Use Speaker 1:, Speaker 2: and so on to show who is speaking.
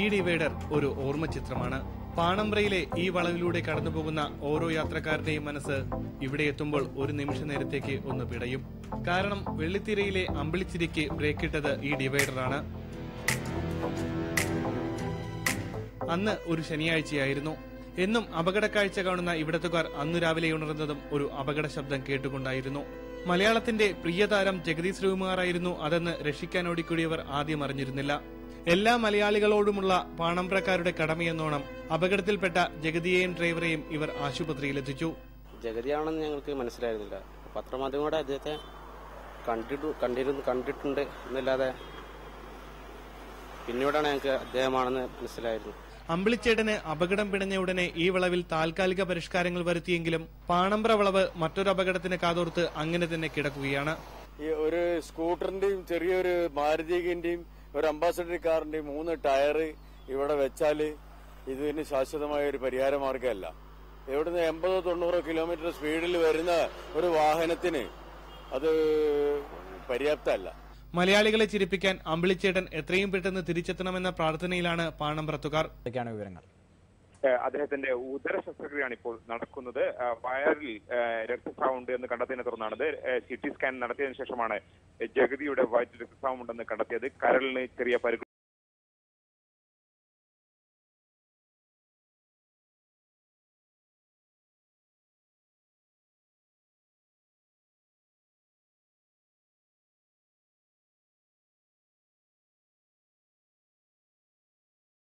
Speaker 1: divider ഒരു ഓർമ്മ ചിത്രമാണ് പാണമ്പ്രയിലെ ഈ വളവിലൂടെ കടന്നുപോകുന്ന ഓരോ യാത്രക്കാരുടെയും മനസ്സ് ഇവിടെ എത്തുമ്പോൾ ഒരു നിമിഷ നേരത്തേക്ക് ഒന്ന് പിടയും കാരണം വെള്ളിത്തിരയിലെ അമ്പിളിച്ചിരിക്ക് ബ്രേക്കിട്ടത് ഈ ഡിവൈഡറാണ് അന്ന് ഒരു ശനിയാഴ്ചയായിരുന്നു എന്നും അപകടക്കാഴ്ച കാണുന്ന ഇവിടത്തുകാർ അന്നു രാവിലെ ഉണർന്നതും ഒരു അപകട ശബ്ദം കേട്ടുകൊണ്ടായിരുന്നു മലയാളത്തിന്റെ പ്രിയതാരം ജഗദീഷ് ശ്രീകുമാറായിരുന്നു അതെന്ന് രക്ഷിക്കാൻ ഓടിക്കൂടിയവർ ആദ്യം അറിഞ്ഞിരുന്നില്ല എല്ലാ മലയാളികളോടുമുള്ള പാണമ്പ്രക്കാരുടെ കടമയെന്നോണം അപകടത്തിൽപ്പെട്ട ജഗതിയെയും ഡ്രൈവറെയും ഇവർ ആശുപത്രിയിലെത്തിച്ചു
Speaker 2: ജഗതിയാണെന്ന് ഞങ്ങൾക്ക് മനസ്സിലായിരുന്നില്ല പത്രമാധ്യമങ്ങളുടെ അദ്ദേഹത്തെ കണ്ടിട്ടു കണ്ടിരുന്നു കണ്ടിട്ടുണ്ട് എന്നല്ലാതെ പിന്നീടാണ് ഞങ്ങൾക്ക് അദ്ദേഹമാണെന്ന് മനസ്സിലായിരുന്നു
Speaker 1: അമ്പിളിച്ചേട്ടന് അപകടം പിടഞ്ഞ ഉടനെ ഈ വളവിൽ താൽക്കാലിക പരിഷ്കാരങ്ങൾ വരുത്തിയെങ്കിലും പാണമ്പ്ര വളവ് മറ്റൊരു അപകടത്തിന് കാതോർത്ത് അങ്ങനെ തന്നെ കിടക്കുകയാണ്
Speaker 3: ഈ ഒരു സ്കൂട്ടറിന്റെയും ചെറിയൊരു മാരുതിന്റെയും ഒരു അംബാസഡർ കാറിന്റെയും മൂന്ന് ടയർ ഇവിടെ വെച്ചാല് ഇതിന് ശാശ്വതമായ ഒരു പരിഹാര മാർഗമല്ല ഇവിടുന്ന് എൺപതോ തൊണ്ണൂറോ കിലോമീറ്റർ സ്പീഡിൽ വരുന്ന ഒരു വാഹനത്തിന് അത് പര്യാപ്തമല്ല
Speaker 1: മലയാളികളെ ചിരിപ്പിക്കാൻ അമ്പിളിച്ചേട്ടൻ എത്രയും പെട്ടെന്ന് തിരിച്ചെത്തണമെന്ന പ്രാർത്ഥനയിലാണ് പാണമ്പ്രത്തുകാർ
Speaker 4: ഇതൊക്കെയാണ് വിവരങ്ങൾ
Speaker 5: ഏഹ് അദ്ദേഹത്തിന്റെ ഉദര ശസ്ത്രക്രിയയാണ് ഇപ്പോൾ നടക്കുന്നത് ഏഹ് വയറിൽ ഏഹ് രക്തസ്രാവം ഉണ്ട് എന്ന് കണ്ടെത്തിയതിനെ തുടർന്നാണ് സി ടി സ്കാൻ നടത്തിയതിനു ശേഷമാണ് ജഗതിയുടെ വയറ്റിൽ രക്തസ്രാവം ഉണ്ടെന്ന് കണ്ടെത്തിയത് കരളിന് ചെറിയ പരുക്ക്